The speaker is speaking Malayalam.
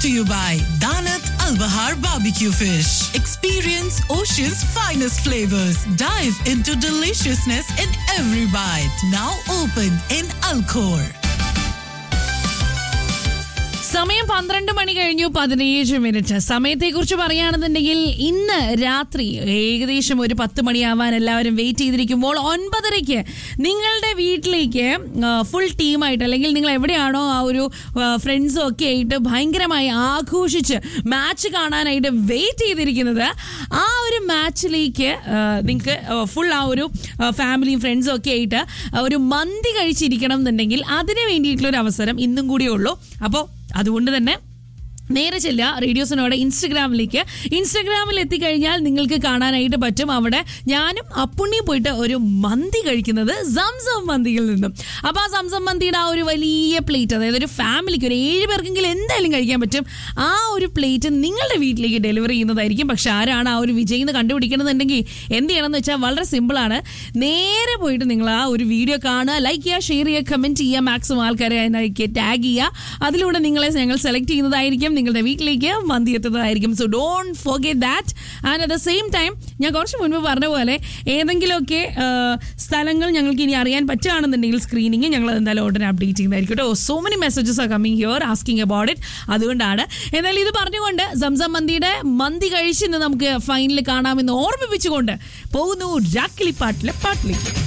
to you by Danat Al Bahar Barbecue Fish. Experience Ocean's finest flavors. Dive into deliciousness in every bite. Now open in Alcor. സമയം പന്ത്രണ്ട് മണി കഴിഞ്ഞു പതിനേഴ് മിനിറ്റ് സമയത്തെ കുറിച്ച് പറയുകയാണെന്നുണ്ടെങ്കിൽ ഇന്ന് രാത്രി ഏകദേശം ഒരു പത്ത് മണിയാവാൻ എല്ലാവരും വെയിറ്റ് ചെയ്തിരിക്കുമ്പോൾ ഒൻപതരയ്ക്ക് നിങ്ങളുടെ വീട്ടിലേക്ക് ഫുൾ ടീമായിട്ട് അല്ലെങ്കിൽ നിങ്ങൾ എവിടെയാണോ ആ ഒരു ഫ്രണ്ട്സും ഒക്കെ ആയിട്ട് ഭയങ്കരമായി ആഘോഷിച്ച് മാച്ച് കാണാനായിട്ട് വെയിറ്റ് ചെയ്തിരിക്കുന്നത് ആ ഒരു മാച്ചിലേക്ക് നിങ്ങൾക്ക് ഫുൾ ആ ഒരു ഫാമിലിയും ഫ്രണ്ട്സും ഒക്കെ ആയിട്ട് ഒരു മന്തി കഴിച്ചിരിക്കണം എന്നുണ്ടെങ്കിൽ അതിന് വേണ്ടിയിട്ടുള്ള ഒരു അവസരം ഇന്നും കൂടിയേ ഉള്ളൂ അപ്പോൾ അതുകൊണ്ട് തന്നെ നേരെ ചെല്ലുക റേഡിയോസിനോട് ഇൻസ്റ്റഗ്രാമിലേക്ക് ഇൻസ്റ്റഗ്രാമിൽ എത്തിക്കഴിഞ്ഞാൽ നിങ്ങൾക്ക് കാണാനായിട്ട് പറ്റും അവിടെ ഞാനും അപ്പുണ്ണിയും പോയിട്ട് ഒരു മന്തി കഴിക്കുന്നത് സംസം മന്തിയിൽ നിന്നും അപ്പോൾ ആ സംസം മന്തിയുടെ ആ ഒരു വലിയ പ്ലേറ്റ് അതായത് ഒരു ഫാമിലിക്ക് ഒരു ഏഴ് പേർക്കെങ്കിലും എന്തായാലും കഴിക്കാൻ പറ്റും ആ ഒരു പ്ലേറ്റ് നിങ്ങളുടെ വീട്ടിലേക്ക് ഡെലിവറി ചെയ്യുന്നതായിരിക്കും പക്ഷെ ആരാണ് ആ ഒരു വിജയം എന്ന് കണ്ടുപിടിക്കണമെന്നുണ്ടെങ്കിൽ എന്ത് ചെയ്യണമെന്ന് വെച്ചാൽ വളരെ സിമ്പിളാണ് നേരെ പോയിട്ട് നിങ്ങൾ ആ ഒരു വീഡിയോ കാണുക ലൈക്ക് ചെയ്യുക ഷെയർ ചെയ്യുക കമൻറ്റ് ചെയ്യുക മാക്സിമം ആൾക്കാരെ അതിനൊക്കെ ടാഗ് ചെയ്യുക അതിലൂടെ നിങ്ങളെ ഞങ്ങൾ സെലക്ട് ചെയ്യുന്നതായിരിക്കും നിങ്ങളുടെ വീട്ടിലേക്ക് മന്തി എത്തുന്നതായിരിക്കും so don't forget that and at the same time ഞാൻ കുറച്ച് മുൻപ് പറഞ്ഞ പോലെ ഏതെങ്കിലുമൊക്കെ ആ, സ്ഥലങ്ങൾ ഞങ്ങൾക്ക് ഇനി അറിയാൻ പറ്റുകയാണെന്നുണ്ടെങ്കിൽ സ്ക്രീനിങ് ഞങ്ങൾ എന്തായാലും ഉടനെ അപ്ഡേറ്റ് ചെയ്യുന്നതായിരിക്കും കേട്ടോ so many messages are coming here asking about it അതുകൊണ്ടാണ് എന്നാൽ ഇത് പറഞ്ഞുകൊണ്ട് സംസം മന്തിയുടെ മന്തി കഴിച്ച് ഇന്ന് നമുക്ക് ഫൈനൽ കാണാമെന്ന് ഓർമ്മിപ്പിച്ചുകൊണ്ട് പോകുന്നു രാക്കിളിപ്പാട്ടിലെ പാട്ടിലേക്ക്